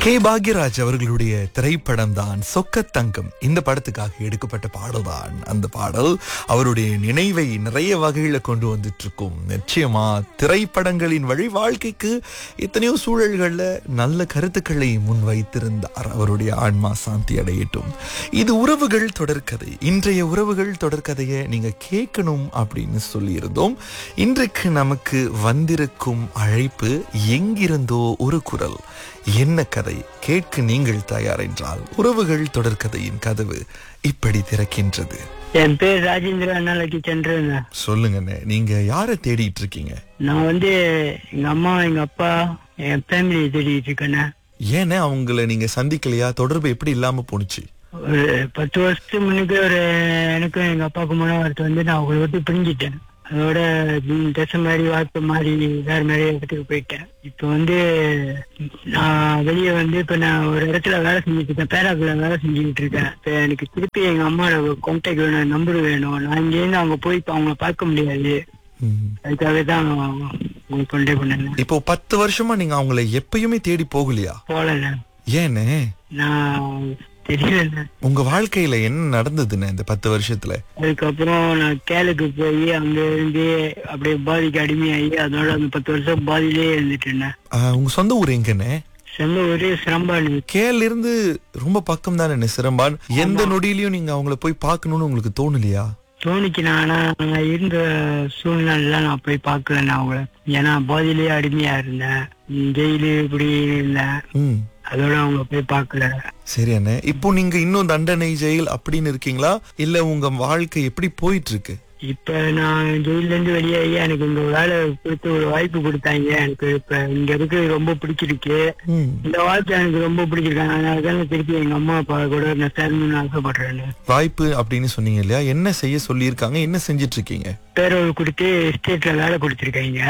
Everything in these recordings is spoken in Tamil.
கே பாக்யராஜ் அவர்களுடைய திரைப்படம் தான் சொக்கத்தங்கம் இந்த படத்துக்காக எடுக்கப்பட்ட பாடல் தான் அந்த பாடல் அவருடைய நினைவை நிறைய வகையில கொண்டு வந்துட்டு இருக்கும் நிச்சயமா திரைப்படங்களின் வழி வாழ்க்கைக்கு எத்தனையோ சூழல்கள்ல நல்ல கருத்துக்களை முன் வைத்திருந்தார் அவருடைய ஆன்மா சாந்தி அடையட்டும் இது உறவுகள் தொடர்கதை இன்றைய உறவுகள் தொடர்கதையை நீங்க கேட்கணும் அப்படின்னு சொல்லியிருந்தோம் இன்றைக்கு நமக்கு வந்திருக்கும் அழைப்பு எங்கிருந்தோ ஒரு குரல் என்ன கதை கேட்க நீங்கள் தயார் என்றால் உறவுகள் தொடர்கதையின் கதவு இப்படி திறக்கின்றது என் பேர் ராஜேந்திர அண்ணாலக்கி சந்திரன் சொல்லுங்கண்ணே நீங்க யாரை தேடிட்டு இருக்கீங்க நான் வந்து எங்க அம்மா எங்க அப்பா என் ஃபேமிலியை தேடிட்டு இருக்கேண்ணே ஏன்னா அவங்கள நீங்க சந்திக்கலையா தொடர்பு எப்படி இல்லாம போணுச்சு ஒரு பத்து வருஷத்துக்கு முன்னுக்கு ஒரு எனக்கும் எங்க அப்பாவுக்கு முன்ன ஒருத்தர் வந்து நான் அவங்களை விட்டு பிரிஞ்சிட்டேன் அதோட ம், திசை மாதிரி வாய்ப்பு மாதிரி வேற மாதிரி இடத்துக்கு போயிட்டேன் இப்போ வந்து நான் வெளியே வந்து இப்ப நான் ஒரு இடத்துல வேலை செஞ்சுட்டு இருக்கேன் பேராக்குள்ள வேலை செஞ்சுக்கிட்டு இருக்கேன் இப்ப எனக்கு திருப்பி எங்க அம்மாவோட கான்டாக்ட் வேணும் நம்பர் வேணும் நான் இங்கேருந்து அவங்க போய் இப்ப அவங்கள பார்க்க முடியாது ம். அதுக்காக தான் உங்களுக்கு கொண்டே பண்ணேன் இப்போ பத்து வருஷமா நீங்க அவங்கள எப்பயுமே தேடி போகலையா போலண்ணே ஏன்னு நான் தெரியலண்ணே உங்க வாழ்க்கையில என்ன நடந்ததுன்னு இந்த பத்து வருஷத்துல அதுக்கப்புறம் நான் கேலுக்கு போய் அங்க இருந்து அப்படியே பாதிக்கு அடிமையாகி அதோட அந்த பத்து வருஷம் பாதியிலே இருந்துட்டேன் ஆஹ், உங்க சொந்த ஊர் எங்கன்னு சொந்த ஒரே சிரம்பானு கேல இருந்து ரொம்ப பக்கம் தானே சிரம்பான் எந்த நொடியிலயும் நீங்க அவங்கள போய் பார்க்கணும்னு உங்களுக்கு தோணலையா தோணிக்கு நான் ஆனா நான் இருந்த சூழ்நிலை நான் போய் பார்க்கல நான் அவங்கள ஏன்னா பாதியிலேயே அடிமையா இருந்தேன் ம், ஜெயிலு இப்படி இருந்தேன் ம் அதோட அவங்க போய் பார்க்கல சரி அண்ணே இப்போ நீங்க இன்னும் தண்டனை ஜெயில் அப்படின்னு இருக்கீங்களா இல்ல உங்க வாழ்க்கை எப்படி போயிட்டு இருக்கு இப்ப நான் ஜெயில இருந்து வெளியாகி எனக்கு இங்க வேலை கொடுத்து ஒரு வாய்ப்பு கொடுத்தாங்க எனக்கு இப்ப இங்க இருக்கிறது ரொம்ப பிடிச்சிருக்கு ம். இந்த வாழ்க்கை எனக்கு ரொம்ப பிடிச்சிருக்கு அதனால தான் திருப்பி எங்க அம்மா அப்பா கூட நான் சேரணும்னு ஆசைப்படுறேன் வாய்ப்பு அப்படின்னு சொன்னீங்க இல்லையா என்ன செய்ய சொல்லியிருக்காங்க என்ன செஞ்சிட்டு இருக்கீங்க பேரோல் கொடுத்து ஸ்டேட்ல வேலை கொடுத்துருக்காங்க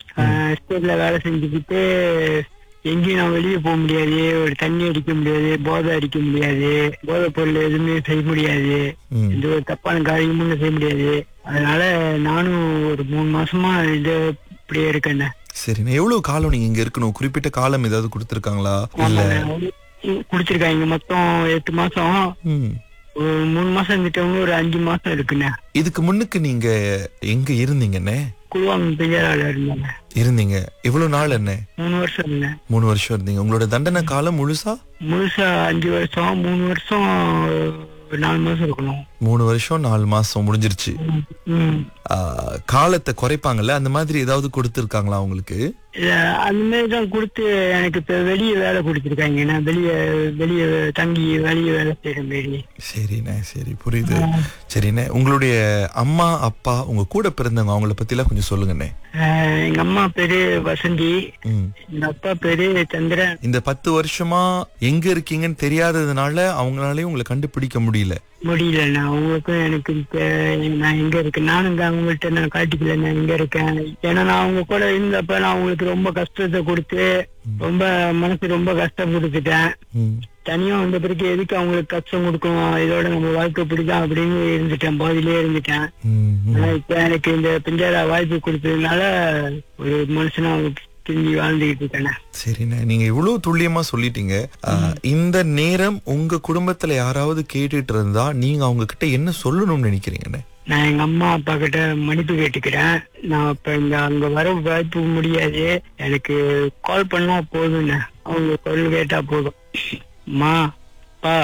ஸ்டேட்ல வேலை செஞ்சுக்கிட்டு எங்கேயும் நான் வெளியே போக முடியாது ஒரு தண்ணி அடிக்க முடியாது போதை அடிக்க முடியாது போதை பொருள் எதுவுமே செய்ய முடியாது ம். எந்த ஒரு தப்பான காரியமும் நான் செய்ய முடியாது அதனால நானும் ஒரு மூணு மாசமா இது இப்படியே இருக்கேன் சரிண்ணே எவ்வளவு காலம் நீங்க இங்க இருக்கணும் குறிப்பிட்ட காலம் ஏதாவது கொடுத்திருக்காங்களா இல்ல குடிச்சிருக்காங்க மொத்தம் எட்டு மாசம் ம். ஒரு மூணு மாசம் இருந்துட்டவங்க ஒரு அஞ்சு மாசம் இருக்குண்ணே இதுக்கு முன்னுக்கு நீங்க எங்க இருந்தீங்கண்ணே குழுவாங்க பெரியாரால இருந்தாங்க இருந்தீங்க எவ்வளவு நாள் என்ன மூணு வருஷம் இருந்தேன் மூணு வருஷம் இருந்தீங்க உங்களோட தண்டனை காலம் முழுசா முழுசா அஞ்சு வருஷம் மூணு வருஷம் ஒரு நாலு மாசம் இருக்கணும் மூணு வருஷம் நாலு மாசம் முடிஞ்சிருச்சு ம், ம். ஆஹ், காலத்தை குறைப்பாங்கல்ல அந்த மாதிரி ஏதாவது கொடுத்திருக்காங்களா உங்களுக்கு இல்ல, அந்த மாதிரி தான் கொடுத்து எனக்கு இப்ப வெளியே வேலை கொடுத்துருக்காங்க நான் வெளியே வெளியே தங்கி வெளியே வேலை செய்யற மாரி சரிண்ணே சரி புரியுது சரிண்ணே உங்களுடைய அம்மா அப்பா உங்க கூட பிறந்தவங்க அவங்கள பத்திலாம் கொஞ்சம் சொல்லுங்கண்ணே அஹ், எங்க அம்மா பேரு வசந்தி ம். எங்க அப்பா பேரு சந்திரன் இந்த பத்து வருஷமா எங்க இருக்கீங்கன்னு தெரியாததுனால அவங்களாலயும் உங்களை கண்டுபிடிக்க முடியல முடியல நான் அவங்களுக்கும் எனக்கு இப்ப நான் எங்க இருக்கேன் நானும் இங்க அவங்கள்ட்ட நான் காட்டிக்கல நான் எங்க இருக்கேன் ஏன்னா நான் அவங்க கூட இருந்தப்ப நான் அவங்களுக்கு ரொம்ப கஷ்டத்தை கொடுத்து ரொம்ப மனசு ரொம்ப கஷ்டம் கொடுத்துட்டேன் ம். தனியா வந்த பிறகு எதுக்கு அவங்களுக்கு கஷ்டம் கொடுக்கணும் இதோட நம்ம வாழ்க்கை பிடிக்கும் அப்படின்னு இருந்துட்டேன் பாதியிலே இருந்துட்டேன் ம், ம். ஆனா இப்ப எனக்கு இந்த பிஞ்சாரா வாய்ப்பு கொடுத்ததுனால ஒரு மனுஷனா திரும்பி வாழ்ந்துகிட்டு இருக்கேன் சரிண்ணே நீங்க இவ்வளவு துல்லியமா சொல்லிட்டீங்க ஆஹ், இந்த நேரம் உங்க குடும்பத்துல யாராவது கேட்டுட்டு இருந்தா நீங்க அவங்க கிட்ட என்ன சொல்லணும்னு நினைக்கிறீங்கண்ணே நான் எங்க அம்மா அப்பா கிட்ட மன்னிப்பு கேட்டுக்கிறேன் நான் இப்ப இங்க அங்க வர வாய்ப்பு முடியாது எனக்கு கால் பண்ணா போதும்ண்ணே அவங்க குரல் கேட்டா போதும் அம்மா அப்பா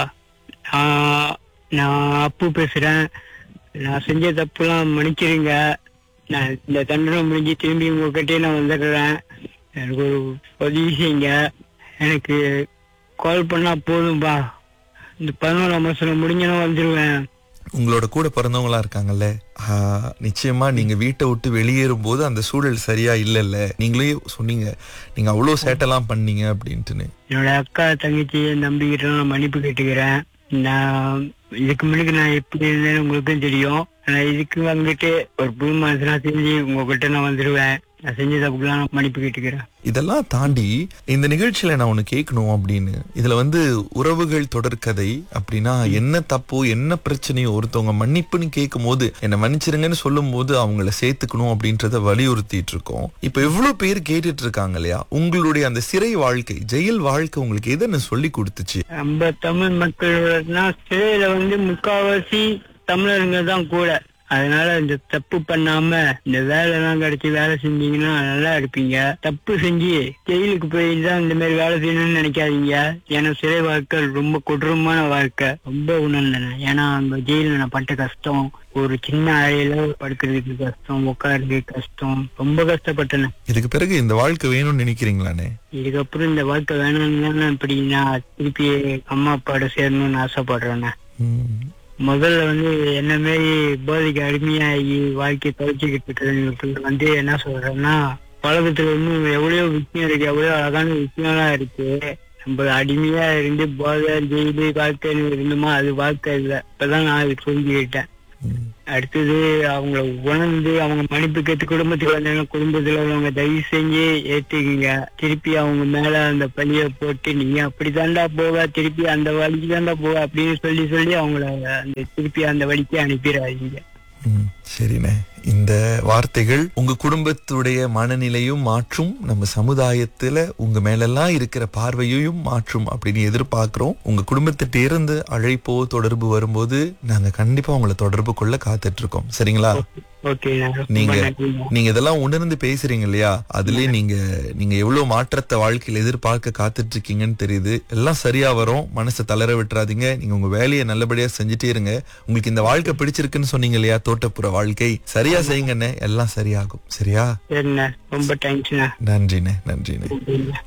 நான் நான் அப்பு பேசுறேன் நான் செஞ்ச தப்புலாம் மன்னிச்சிருங்க நான் இந்த தண்டனை முடிஞ்சு திரும்பி உங்ககிட்டயே நான் வந்துடுறேன் எனக்கு ஒரு உதவி செய்யுங்க எனக்கு கால் பண்ணா போதும்பா இந்த பதினோராம் மாசம் முடிஞ்சனா வந்துருவேன் உங்களோட கூட பிறந்தவங்களா இருக்காங்கல்ல ஆஹ், நிச்சயமா நீங்க வீட்டை விட்டு வெளியேறும் போது அந்த சூழல் சரியா இல்லல்ல நீங்களே சொன்னீங்க நீங்க அவ்வளவு சேட்டெல்லாம் பண்ணீங்க அப்படின்ட்டுன்னு என்னோட அக்கா தங்கச்சியை நம்பிக்கிட்டு நான் மன்னிப்பு கேட்டுக்கிறேன் நான் இதுக்கு முன்னாடி நான் எப்படி இருந்தேன்னு உங்களுக்கும் தெரியும் நான் இதுக்கு வந்துட்டு ஒரு புது மனுஷனா செஞ்சு உங்ககிட்ட நான் வந்துருவேன் நான் செஞ்ச தப்புக்கெல்லாம் நான் மன்னிப்பு கேட்டுக்கிறேன் இதெல்லாம் தாண்டி இந்த நிகழ்ச்சியில நான் ஒண்ணு கேட்கணும் அப்படின்னு இதுல வந்து உறவுகள் தொடர்கதை அப்படின்னா என்ன தப்போ என்ன பிரச்சனையோ ஒருத்தவங்க மன்னிப்புன்னு கேட்கும் போது என்ன மன்னிச்சிருங்கன்னு சொல்லும் போது அவங்கள சேர்த்துக்கணும் அப்படின்றத வலியுறுத்திட்டு இருக்கோம் இப்ப எவ்வளவு பேர் கேட்டுட்டு இருக்காங்க இல்லையா உங்களுடைய அந்த சிறை வாழ்க்கை ஜெயில் வாழ்க்கை உங்களுக்கு எதுன்னு சொல்லி கொடுத்துச்சு நம்ம தமிழ் மக்கள்னா சிறையில வந்து முக்காவாசி தமிழருங்க தான் கூட அதனால இந்த தப்பு பண்ணாம இந்த வேலை எல்லாம் கிடைச்சி வேலை செஞ்சீங்கன்னா நல்லா இருப்பீங்க தப்பு செஞ்சு ஜெயிலுக்கு போய் தான் இந்த மாதிரி வேலை செய்யணும்னு நினைக்காதீங்க ஏன்னா சிறை வாழ்க்கை ரொம்ப கொடூரமான வாழ்க்கை ரொம்ப உணர்ந்தேன் ஏன்னா அந்த ஜெயில நான் பட்ட கஷ்டம் ஒரு சின்ன அறையில படுக்கிறதுக்கு கஷ்டம் உட்கார்றதுக்கு கஷ்டம் ரொம்ப கஷ்டப்பட்டேன் இதுக்கு பிறகு இந்த வாழ்க்கை வேணும்னு நினைக்கிறீங்களானே இதுக்கப்புறம் இந்த வாழ்க்கை வேணும்னு தான் இப்படி நான் திருப்பி அம்மா அப்பாவோட சேரணும்னு ஆசைப்படுறேன் ம். முதல்ல வந்து என்ன மாரி போதைக்கு அடிமையாகி வாழ்க்கையை தொலைச்சிக்கிட்டு இருக்கிறவங்களுக்கு வந்து என்ன சொல்றேன்னா உலகத்துல இன்னும் எவ்வளவு விஷயம் இருக்கு எவ்வளவு அழகான விஷயம்லாம் இருக்கு நம்ம அடிமையா இருந்து போதை ஜெயிலு வாழ்க்கைன்னு இருந்தோமா அது வாழ்க்கை இல்லை இப்பதான் நான் அது புரிஞ்சுக்கிட்டேன் ம். அடுத்தது அவங்கள உணர்ந்து அவங்க மன்னிப்பு கேட்டு குடும்பத்துக்கு வந்தாங்க குடும்பத்துல உள்ளவங்க தயவு செஞ்சு ஏத்துக்குங்க திருப்பி அவங்க மேல அந்த பழிய போட்டு நீங்க அப்படித்தாண்டா போவ திருப்பி அந்த வழிக்கு தாண்டா போவ அப்படின்னு சொல்லி சொல்லி அவங்கள அந்த திருப்பி அந்த வழிக்கு அனுப்பிடாதீங்க ம், சரிண்ணே இந்த வார்த்தைகள் உங்க குடும்பத்துடைய மனநிலையும் மாற்றும் நம்ம சமுதாயத்துல உங்க மேலெல்லாம் இருக்கிற பார்வையையும் மாற்றும் அப்படின்னு எதிர்பார்க்கிறோம் உங்க குடும்பத்திட்ட இருந்து அழைப்போ தொடர்பு வரும்போது நாங்க கண்டிப்பா உங்களை தொடர்பு கொள்ள காத்துட்டு இருக்கோம் சரிங்களா ஓகே நீங்க நீங்க இதெல்லாம் உணர்ந்து பேசுறீங்க இல்லையா அதுலயே நீங்க நீங்க எவ்வளவு மாற்றத்தை வாழ்க்கையில எதிர்பார்க்க காத்துட்டு இருக்கீங்கன்னு தெரியுது எல்லாம் சரியா வரும் மனசை தளர விட்டுறாதீங்க நீங்க உங்க வேலையை நல்லபடியா செஞ்சுட்டே இருங்க உங்களுக்கு இந்த வாழ்க்கை பிடிச்சிருக்குன்னு சொன்னீங்க இல்லையா தோட்டப்புற வாழ்க்கை சரியா செய்யுங்கண்ணே எல்லாம் சரியாகும் சரியா சரிண்ணே ரொம்ப தேங்க்ஸ்ண்ணே நன்றிண்ணே நன்றிண்ணே ஓகேண்ணே